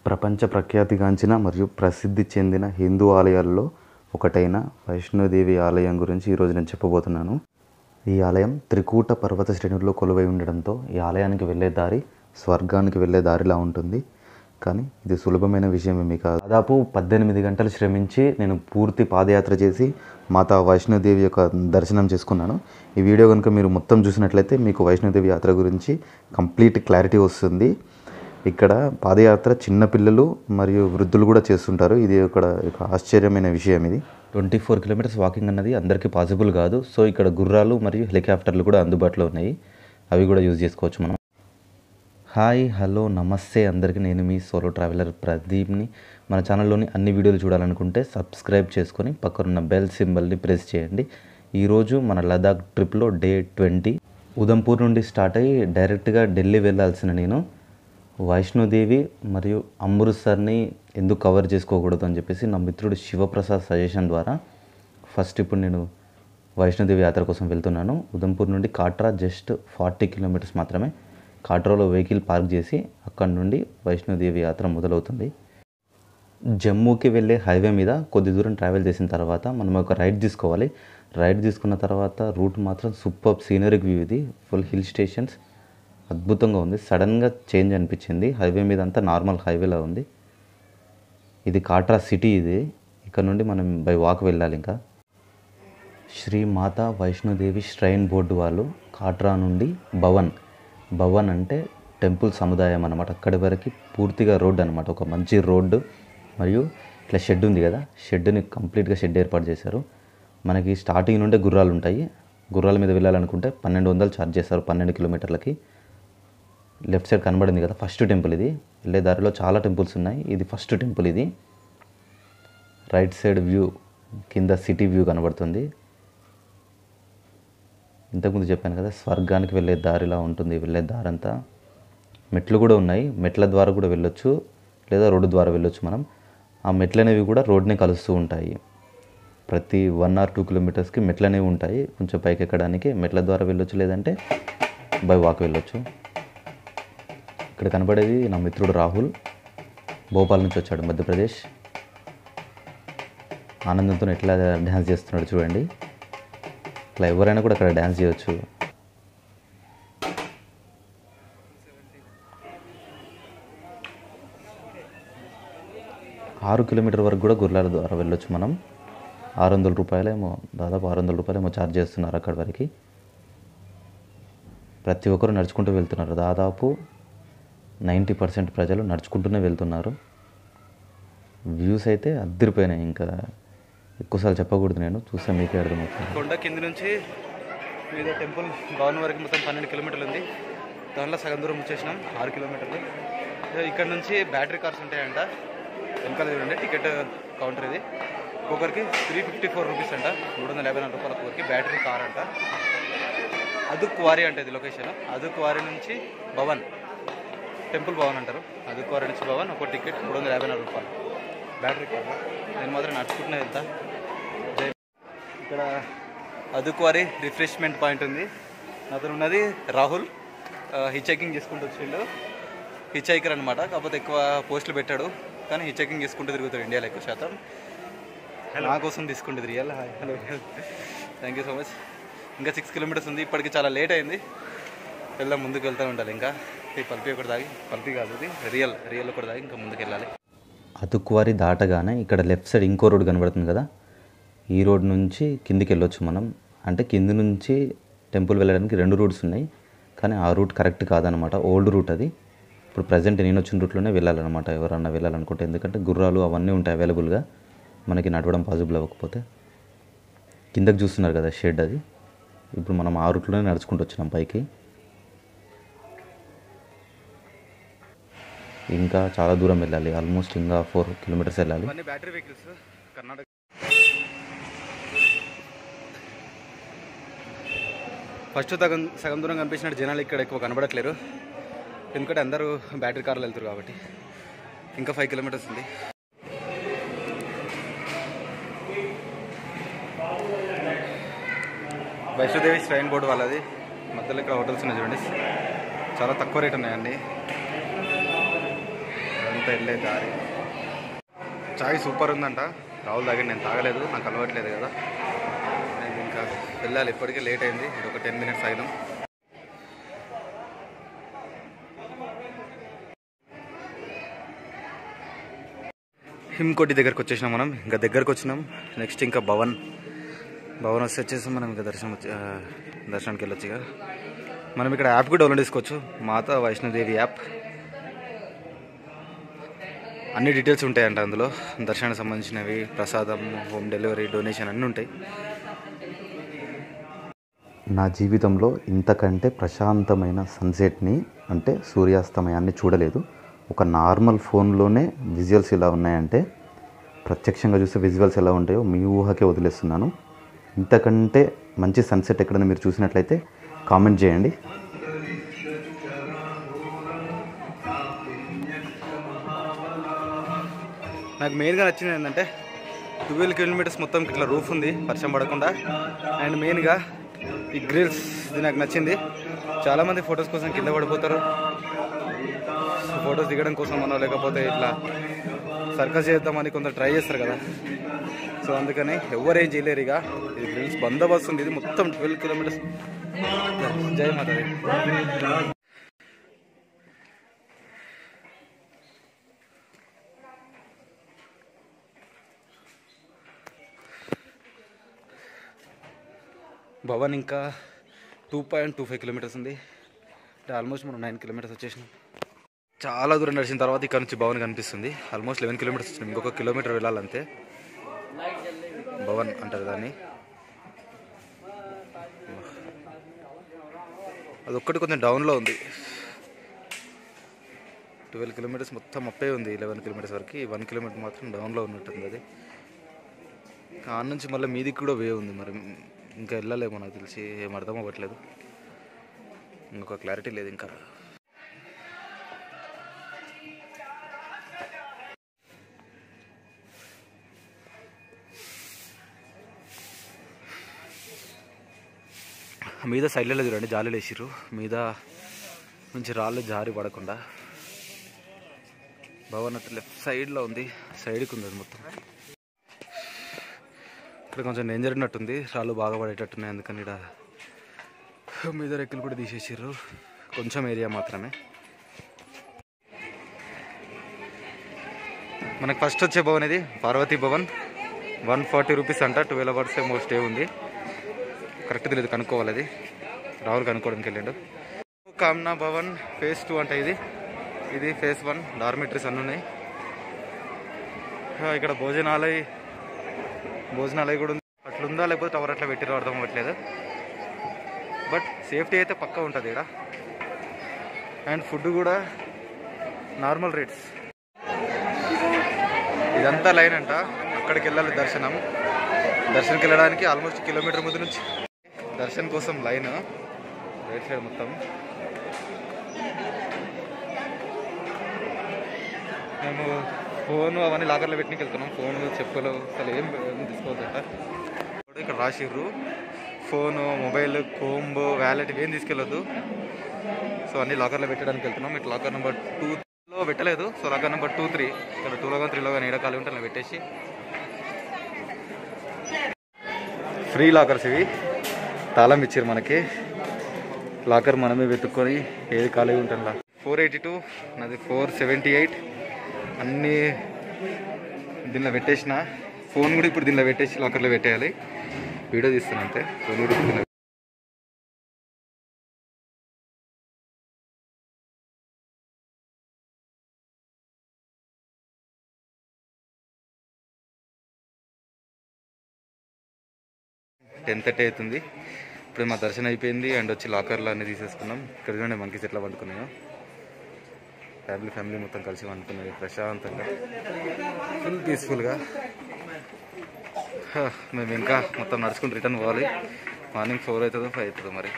ప్రపంచ ప్రఖ్యాతిగాంచిన మరియు ప్రసిద్ధి చెందిన హిందూ ఆలయాల్లో ఒకటైన వైష్ణోదేవి ఆలయం గురించి ఈరోజు నేను చెప్పబోతున్నాను ఈ ఆలయం త్రికూట పర్వత శ్రేణుల్లో కొలువై ఉండడంతో ఈ ఆలయానికి వెళ్ళే దారి స్వర్గానికి వెళ్ళే దారిలా ఉంటుంది కానీ ఇది సులభమైన విషయం ఏమీ కాదు దాదాపు పద్దెనిమిది గంటలు శ్రమించి నేను పూర్తి పాదయాత్ర చేసి మాతా వైష్ణోదేవి యొక్క దర్శనం చేసుకున్నాను ఈ వీడియో కనుక మీరు మొత్తం చూసినట్లయితే మీకు వైష్ణోదేవి యాత్ర గురించి కంప్లీట్ క్లారిటీ వస్తుంది ఇక్కడ పాదయాత్ర చిన్నపిల్లలు మరియు వృద్ధులు కూడా చేస్తుంటారు ఇది ఒక ఒక ఆశ్చర్యమైన విషయం ఇది ట్వంటీ ఫోర్ కిలోమీటర్స్ వాకింగ్ అన్నది అందరికీ పాసిబుల్ కాదు సో ఇక్కడ గుర్రాలు మరియు హెలికాప్టర్లు కూడా అందుబాటులో ఉన్నాయి అవి కూడా యూజ్ చేసుకోవచ్చు మనం హాయ్ హలో నమస్తే అందరికీ నేను మీ సోలో ట్రావెలర్ ప్రదీప్ని మన ఛానల్లోని అన్ని వీడియోలు చూడాలనుకుంటే సబ్స్క్రైబ్ చేసుకొని పక్కనున్న బెల్ సింబల్ని ప్రెస్ చేయండి ఈరోజు మన లదాఖ్ ట్రిప్లో డే ట్వంటీ ఉదంపూర్ నుండి స్టార్ట్ అయ్యి డైరెక్ట్గా ఢిల్లీ వెళ్ళాల్సిన నేను వైష్ణోదేవి మరియు అమృత్సర్ని ఎందుకు కవర్ చేసుకోకూడదు అని చెప్పేసి నా మిత్రుడు శివప్రసాద్ సజెషన్ ద్వారా ఫస్ట్ ఇప్పుడు నేను వైష్ణోదేవి యాత్ర కోసం వెళ్తున్నాను ఉదంపూర్ నుండి కాట్రా జస్ట్ ఫార్టీ కిలోమీటర్స్ మాత్రమే కాట్రాలో వెహికల్ పార్క్ చేసి అక్కడ నుండి వైష్ణోదేవి యాత్ర మొదలవుతుంది జమ్మూకి వెళ్ళే హైవే మీద కొద్ది దూరం ట్రావెల్ చేసిన తర్వాత మనం ఒక రైడ్ తీసుకోవాలి రైడ్ తీసుకున్న తర్వాత రూట్ మాత్రం సూపర్ సీనరిక్ వ్యూ ఇది ఫుల్ హిల్ స్టేషన్స్ అద్భుతంగా ఉంది సడన్గా చేంజ్ అనిపించింది హైవే మీద అంతా నార్మల్ హైవేలా ఉంది ఇది కాట్రా సిటీ ఇది ఇక్కడ నుండి మనం బై వాక్ వెళ్ళాలి ఇంకా శ్రీ మాతా వైష్ణోదేవి శ్రైన్ బోర్డు వాళ్ళు కాట్రా నుండి భవన్ భవన్ అంటే టెంపుల్ సముదాయం అనమాట అక్కడి వరకు పూర్తిగా రోడ్డు అనమాట ఒక మంచి రోడ్డు మరియు ఇట్లా షెడ్ ఉంది కదా షెడ్ని కంప్లీట్గా షెడ్ ఏర్పాటు చేశారు మనకి స్టార్టింగ్ నుండే గుర్రాలు ఉంటాయి గుర్రాల మీద వెళ్ళాలనుకుంటే పన్నెండు వందలు ఛార్జ్ చేస్తారు పన్నెండు కిలోమీటర్లకి లెఫ్ట్ సైడ్ కనబడింది కదా ఫస్ట్ టెంపుల్ ఇది వెళ్ళే దారిలో చాలా టెంపుల్స్ ఉన్నాయి ఇది ఫస్ట్ టెంపుల్ ఇది రైట్ సైడ్ వ్యూ కింద సిటీ వ్యూ కనబడుతుంది ఇంతకుముందు చెప్పాను కదా స్వర్గానికి వెళ్ళే దారిలా ఉంటుంది వెళ్ళే దారంతా మెట్లు కూడా ఉన్నాయి మెట్ల ద్వారా కూడా వెళ్ళొచ్చు లేదా రోడ్డు ద్వారా వెళ్ళొచ్చు మనం ఆ మెట్లు అనేవి కూడా రోడ్ని కలుస్తూ ఉంటాయి ప్రతి వన్ ఆర్ టూ కిలోమీటర్స్కి మెట్లు అనేవి ఉంటాయి కొంచెం పైకి ఎక్కడానికి మెట్ల ద్వారా వెళ్ళొచ్చు లేదంటే బై వాక్ వెళ్ళొచ్చు ఇక్కడ కనబడేది నా మిత్రుడు రాహుల్ భోపాల్ నుంచి వచ్చాడు మధ్యప్రదేశ్ ఆనందంతో ఎట్లా డ్యాన్స్ చేస్తున్నాడు చూడండి ఇట్లా ఎవరైనా కూడా అక్కడ డ్యాన్స్ చేయొచ్చు ఆరు కిలోమీటర్ వరకు కూడా గుర్రాల ద్వారా వెళ్ళొచ్చు మనం ఆరు వందల రూపాయలేమో దాదాపు ఆరు వందల రూపాయలేమో ఛార్జ్ చేస్తున్నారు అక్కడి వరకు ప్రతి ఒక్కరు నడుచుకుంటూ వెళ్తున్నారు దాదాపు నైంటీ పర్సెంట్ ప్రజలు నడుచుకుంటూనే వెళ్తున్నారు వ్యూస్ అయితే అద్దరిపోయినాయి ఇంకా ఎక్కువసార్లు చెప్పకూడదు నేను చూస్తే మీకే అర్థమవుతుంది కొండ కింద నుంచి మీద టెంపుల్ భవన్ వరకు మొత్తం పన్నెండు కిలోమీటర్లు ఉంది దాంట్లో సగం దూరం వచ్చేసినాం ఆరు కిలోమీటర్లు ఇక ఇక్కడ నుంచి బ్యాటరీ కార్స్ ఉంటాయంట వెనకాల చూడండి టికెట్ కౌంటర్ ఇది ఒక్కొక్కరికి త్రీ ఫిఫ్టీ ఫోర్ రూపీస్ అంట మూడు వందల యాభై నాలుగు రూపాయల ఒక్కొక్కరికి బ్యాటరీ కార్ అంట అదుక్ వారి అంటే ఇది లొకేషన్ అదుక్ వారి నుంచి భవన్ టెంపుల్ భవన్ అంటారు అదుక్ వారి నుంచి భవన్ ఒక టికెట్ మూడు వందల యాభై నాలుగు రూపాయలు బ్యాటరీ కార్ నేను మాత్రం నడుచుకుంటూనే వెళ్తా జై ఇక్కడ అదుకువారి రిఫ్రెష్మెంట్ పాయింట్ ఉంది నాతో ఉన్నది రాహుల్ హిచైకింగ్ చేసుకుంటూ వచ్చిండు హిచైకర్ అనమాట కాకపోతే ఎక్కువ పోస్టులు పెట్టాడు కానీ హిచైకింగ్ చేసుకుంటూ తిరుగుతాడు ఇండియాలో ఎక్కువ శాతం నా కోసం తీసుకుంటుంది real hi hello thank you so much ఇంకా సిక్స్ కిలోమీటర్స్ ఉంది ఇప్పటికి చాలా లేట్ అయింది వెళ్దాం ముందుకు వెళ్తూ ఉండాలి ఇంకా ఈ పల్పి ఒకటి తాగి పల్పి కాదు ఇది రియల్ రియల్ ఒకటి తాగి ఇంకా ముందుకు వెళ్ళాలి అతుక్కువారి దాటగానే ఇక్కడ లెఫ్ట్ సైడ్ ఇంకో రోడ్ కనబడుతుంది కదా ఈ రోడ్ నుంచి కిందికి వెళ్ళొచ్చు మనం అంటే కింది నుంచి టెంపుల్ వెళ్ళడానికి రెండు రూట్స్ ఉన్నాయి కానీ ఆ రూట్ కరెక్ట్ కాదనమాట ఓల్డ్ రూట్ అది ఇప్పుడు ప్రజెంట్ నేను వచ్చిన రూట్లోనే వెళ్ళాలన్నమాట ఎవరన్నా వెళ్ళాలనుకుంటే ఎందుకంటే గుర్రాలు అవన్నీ ఉంటాయి అవైలబుల్గా మనకి నడవడం పాసిబుల్ అవ్వకపోతే కిందకి చూస్తున్నారు కదా షెడ్ అది ఇప్పుడు మనం ఆ రూట్లోనే నడుచుకుంటూ వచ్చినాం పైకి ఇంకా చాలా దూరం వెళ్ళాలి ఆల్మోస్ట్ ఇంకా ఫోర్ కిలోమీటర్స్ వెళ్ళాలి ఇవన్నీ బ్యాటరీ వెహికల్స్ కర్ణాటక ఫస్ట్ సగం సగం దూరం కనిపించినట్టు జనాలు ఇక్కడ ఎక్కువ కనబడట్లేరు ఎందుకంటే అందరూ బ్యాటరీ కార్లు వెళ్తారు కాబట్టి ఇంకా ఫైవ్ కిలోమీటర్స్ ఉంది వైష్ణోదేవి శ్రైన్ బోర్డు వాళ్ళది మధ్యలో ఇక్కడ హోటల్స్ ఉన్నాయి చూడండి చాలా తక్కువ రేట్ ఉన్నాయండి ఇదంతా వెళ్ళే దారి చాయ్ సూపర్ ఉందంట రాహుల్ తాగండి నేను తాగలేదు నాకు అలవాట్లేదు కదా నేను ఇంకా వెళ్ళాలి ఇప్పటికే లేట్ అయింది ఇది ఒక టెన్ మినిట్స్ ఆగినాం హిమ్కోటి దగ్గరకు వచ్చేసినాం మనం ఇంకా దగ్గరకు వచ్చినాం నెక్స్ట్ ఇంకా భవన్ భవన్ వస్తే వచ్చేసి మనం ఇంకా దర్శనం వచ్చి ఆ, దర్శనానికి వెళ్ళొచ్చు ఇక మనం ఇక్కడ యాప్ కూడా డౌన్లోడ్ చేసుకోవచ్చు మాతా వైష్ణోదేవి యాప్ అన్ని డీటెయిల్స్ ఉంటాయంట అందులో దర్శనానికి సంబంధించినవి ప్రసాదం హోమ్ డెలివరీ డొనేషన్ అన్నీ ఉంటాయి నా జీవితంలో ఇంతకంటే ప్రశాంతమైన సన్సెట్ని అంటే సూర్యాస్తమయాన్ని చూడలేదు ఒక నార్మల్ ఫోన్లోనే విజువల్స్ ఇలా ఉన్నాయంటే ప్రత్యక్షంగా చూస్తే విజువల్స్ ఎలా ఉంటాయో మీ ఊహకే వదిలేస్తున్నాను ఇంతకంటే మంచి సన్సెట్ ఎక్కడైనా మీరు చూసినట్లయితే కామెంట్ చేయండి నాకు మెయిన్గా నచ్చింది ఏంటంటే ట్వెల్వ్ కిలోమీటర్స్ మొత్తం ఇట్లా రూఫ్ ఉంది వర్షం పడకుండా అండ్ మెయిన్గా ఈ గ్రిల్స్ ఇది నాకు నచ్చింది చాలామంది ఫొటోస్ కోసం కింద పడిపోతారు ఫొటోస్ దిగడం కోసం అనో లేకపోతే ఇట్లా సర్కస్ చేద్దామని కొంత ట్రై చేస్తారు కదా సో అందుకని ఎవరు ఏం చేయలేరు ఇక ఇది గ్రిల్స్ బందోబస్తు ఉంది ఇది మొత్తం ట్వెల్వ్ కిలోమీటర్స్ జై మాతాది భవన్ ఇంకా two point two five kilometres ఉంది అంటే ఆల్మోస్ట్ మనం నైన్ కిలోమీటర్స్ వచ్చేసినాం చాలా దూరం నడిచిన తర్వాత ఇక్కడ నుంచి భవన్ కనిపిస్తుంది ఆల్మోస్ట్ లెవెన్ కిలోమీటర్స్ వచ్చినాం ఇంకొక కిలోమీటర్ వెళ్ళాలంతే భవన్ అంటారు దాన్ని అదొక్కటి కొంచెం డౌన్లో ఉంది ట్వెల్వ్ కిలోమీటర్స్ మొత్తం అప్పే ఉంది లెవెన్ కిలోమీటర్స్ వరకు వన్ కిలోమీటర్ మాత్రం డౌన్లో ఉన్నట్టుంది అది ఆ నుంచి మళ్ళీ మీదికి కూడా వే ఉంది మరి ఇంకా వెళ్ళలేమో నాకు తెలిసి ఏం అర్థం అవ్వట్లేదు ఇంకొక క్లారిటీ లేదు ఇంకా మీద సైడ్లలో చూడండి జాలీలు వేసిర్రు మీద నుంచి రాళ్ళు జారి పడకుండా భవన్ అటు లెఫ్ట్ సైడ్లో ఉంది సైడ్కి ఉంది అది మొత్తం ఇక్కడ కొంచెం డేంజర్ ఉన్నట్టుంది రాళ్ళు బాగా పడేటట్టున్నాయి అందుకని ఇక్కడ మీద రెక్కలు కూడా తీసేసారు కొంచెం ఏరియా మాత్రమే మనకు ఫస్ట్ వచ్చే భవన్ ఇది Parvati Bhawan one forty rupees అంట ట్వెల్వ్ అవర్స్ ఏమో స్టే ఉంది కరెక్ట్ తెలియదు కనుక్కోవాలి అది రాహుల్ కనుక్కోవడానికి వెళ్ళాడు కామ్నా భవన్ ఫేజ్ టూ అంటే ఇది ఇది ఫేజ్ వన్ డార్మిటరీస్ అన్నీ ఉన్నాయి ఆ, ఇక్కడ భోజనాలయ భోజనాలయ కూడా ఉంది అట్లుందా లేకపోతే టవర్ అట్లా పెట్టిరో అర్థం అవ్వట్లేదు బట్ సేఫ్టీ అయితే పక్కా ఉంటుంది ఇక్కడ అండ్ ఫుడ్ కూడా నార్మల్ రేట్స్ ఇదంతా లైన్ అంట అక్కడికి వెళ్ళాలి దర్శనం దర్శనంకి వెళ్ళడానికి ఆల్మోస్ట్ కిలోమీటర్ ముందు నుంచి దర్శనం కోసం లైన్ రైట్ సైడ్ మొత్తం మేము ఫోన్ అవన్నీ లాకర్లో పెట్టినకి వెళ్తున్నాం ఫోన్ చెప్పులు అసలు ఏం ఏం తీసుకోవద్దట ఇక్కడ రాసిర్రు ఫోను మొబైల్ కోంబ్ వ్యాలెట్ ఇవేం తీసుకెళ్ళొద్దు సో అన్ని లాకర్లో పెట్టడానికి వెళ్తున్నాం ఇట్లా లాకర్ నెంబర్ టూలో పెట్టలేదు so locker number two three ఇక్కడ టూలో కానీ త్రీలో కానీ ఏడకాలు ఉంటే అలా పెట్టేసి ఫ్రీ లాకర్స్ ఇవి తాళం ఇచ్చారు మనకి లాకర్ మనమే వెతుక్కొని ఏది ఖాళీ ఉంటుంది ఫోర్ ఎయిటీ టూ నాది ఫోర్ సెవెంటీ ఎయిట్ అన్నీ దీనిలో పెట్టేసిన ఫోన్ కూడా ఇప్పుడు దీనిలో పెట్టేసి లాకర్లో పెట్టేయాలి వీడియో తీస్తాను అంతే ఫోన్ కూడా ఇప్పుడు దీనిలో టెన్ థర్టీ అవుతుంది ఇప్పుడు మా దర్శనం అయిపోయింది అండ్ వచ్చి లాకర్లో అన్ని తీసేసుకున్నాం ఇక్కడ చూడండి మంకీస్ ఎట్లా వండుకున్నాయో ఫ్యామిలీ ఫ్యామిలీ మొత్తం కలిసి వండుకున్నది ప్రశాంతంగా ఫుల్ పీస్ఫుల్గా హ, మేము ఇంకా మొత్తం నడుచుకుని రిటర్న్ పోవాలి మార్నింగ్ ఫోర్ అవుతుందో ఫైవ్ అవుతుందో మరి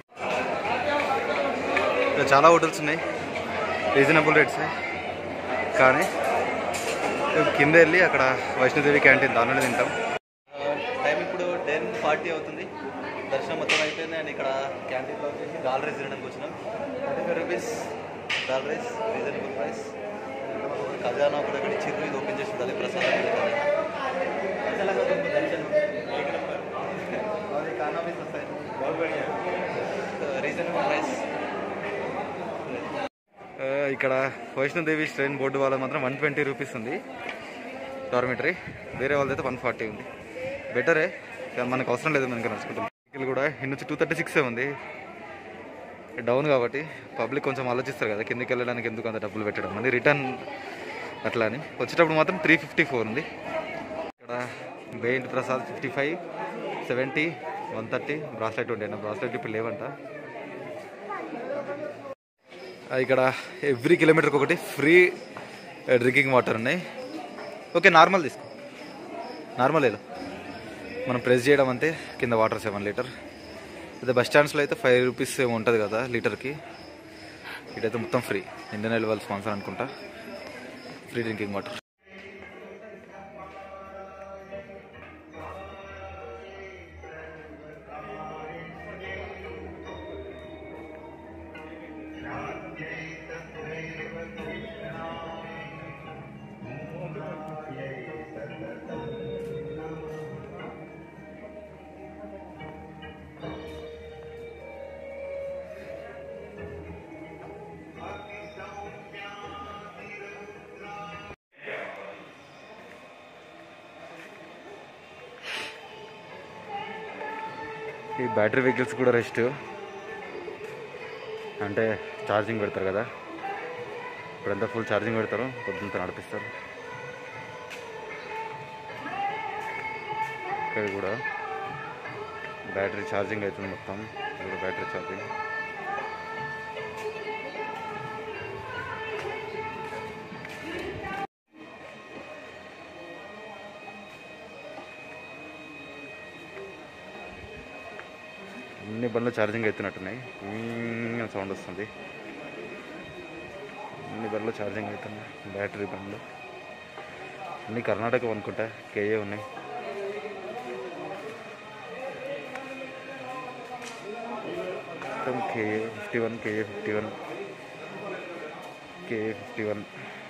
ఇక్కడ చాలా హోటల్స్ ఉన్నాయి రీజనబుల్ రేట్స్ కానీ కింద వెళ్ళి అక్కడ వైష్ణోదేవి క్యాంటీన్ దానిలోనే తింటాం టైం ఇప్పుడు టెన్ ఫార్టీ అవుతుంది దర్శనం మొత్తం అయిపోయింది అండ్ ఇక్కడ క్యాంటీన్లో వచ్చేసి దాల్ రైస్ తినడానికి వచ్చినాం thirty five rupees dal rice reasonable price ఖజానా ఒకటి అక్కడ ఇచ్చిర్రు ఇది ఓపెన్ చేసి ఉండాలి ప్రసాదం రీజనబుల్ ప్రైస్ ఇక్కడ వైష్ణోదేవి ట్రైన్ బోర్డు వాళ్ళ మాత్రం వన్ ట్వంటీ రూపీస్ ఉంది డార్మిటరీ వేరే వాళ్ళదైతే వన్ ఫార్టీ ఉంది బెటరే కానీ మనకు అవసరం లేదు మనకి నడుచుకుంటాం టికెట్లు కూడా ఇన్ని నుంచి టూ థర్టీ సిక్స్ ఉంది డౌన్ కాబట్టి పబ్లిక్ కొంచెం ఆలోచిస్తారు కదా కిందకి వెళ్ళడానికి ఎందుకు అంత డబ్బులు పెట్టడం మళ్ళీ రిటర్న్ అట్లా అని వచ్చేటప్పుడు మాత్రం త్రీ ఫిఫ్టీ ఫోర్ ఉంది ఇక్కడ బేంట్ prasad fifty five seventy one thirty bracelet ఉండే బ్రాస్లెట్ ఇప్పుడు లేవంట ఆ, ఇక్కడ ఎవ్రీ కిలోమీటర్కి ఒకటి ఫ్రీ డ్రింకింగ్ వాటర్ ఉన్నాయి ఓకే నార్మల్ తీసుకో నార్మల్ ఏదో మనం ప్రెస్ చేయడం అంతే కింద వాటర్ సెవెన్ లీటర్ అదే బస్ స్టాండ్స్లో అయితే ఫైవ్ రూపీస్ ఏమో ఉంటుంది కదా లీటర్కి ఇటైతే మొత్తం ఫ్రీ ఇండియన్ ఆయిల్ వాళ్ళ స్పాన్సర్ అనుకుంటా ఫ్రీ డ్రింకింగ్ వాటర్ ఈ బ్యాటరీ వెహికల్స్ కూడా రెస్ట్ అంటే ఛార్జింగ్ పెడతారు కదా ఇప్పుడంతా ఫుల్ ఛార్జింగ్ పెడతారు పొద్దుంతా నడిపిస్తారు ఇక్కడ కూడా బ్యాటరీ ఛార్జింగ్ అవుతుంది మొత్తం ఇది కూడా బ్యాటరీ ఛార్జింగ్ అన్ని బండ్లు ఛార్జింగ్ అవుతున్నట్టున్నాయి సౌండ్ వస్తుంది అన్ని బండ్లు ఛార్జింగ్ అవుతున్నాయి బ్యాటరీ బండ్లు అన్ని కర్ణాటక అనుకుంటా కేఏ ఉన్నాయి మొత్తం K A fifty one K A fifty one K A fifty one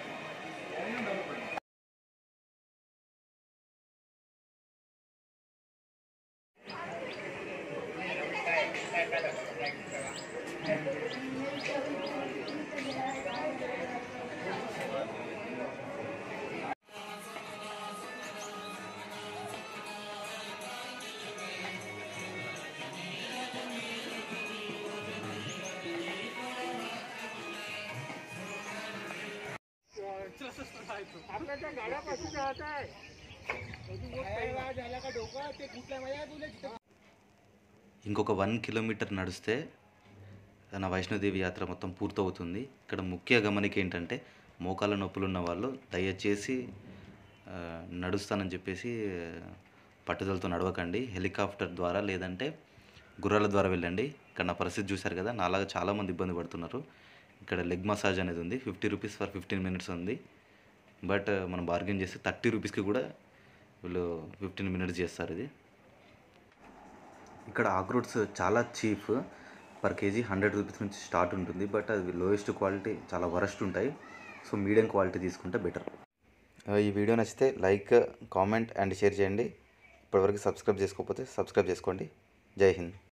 ఇంకొక వన్ కిలోమీటర్ నడిస్తే నా వైష్ణోదేవి యాత్ర మొత్తం పూర్తవుతుంది ఇక్కడ ముఖ్య గమనిక ఏంటంటే మోకాళ్ళ నొప్పులు ఉన్న వాళ్ళు దయచేసి ఆ, నడుస్తానని చెప్పేసి ఆ, పట్టుదలతో నడవకండి హెలికాప్టర్ ద్వారా లేదంటే గుర్రాల ద్వారా వెళ్ళండి ఇక్కడ నా పరిస్థితి చూశారు కదా నాలాగా చాలామంది ఇబ్బంది పడుతున్నారు ఇక్కడ లెగ్ మసాజ్ అనేది ఉంది fifty rupees for fifteen minutes ఉంది బట్ మనం బార్గెన్ చేస్తే థర్టీ రూపీస్కి కూడా వీళ్ళు ఫిఫ్టీన్ మినిట్స్ చేస్తారు ఇది ఇక్కడ ఆక్రూట్స్ చాలా cheap per K G hundred rupees నుంచి స్టార్ట్ ఉంటుంది బట్ అది లోయెస్ట్ క్వాలిటీ చాలా వరస్ట్ ఉంటాయి సో మీడియం క్వాలిటీ తీసుకుంటే బెటర్ ఈ వీడియో నచ్చితే లైక్ కామెంట్ అండ్ షేర్ చేయండి ఇప్పటివరకు సబ్స్క్రైబ్ చేసుకోకపోతే సబ్స్క్రైబ్ చేసుకోండి జై హింద్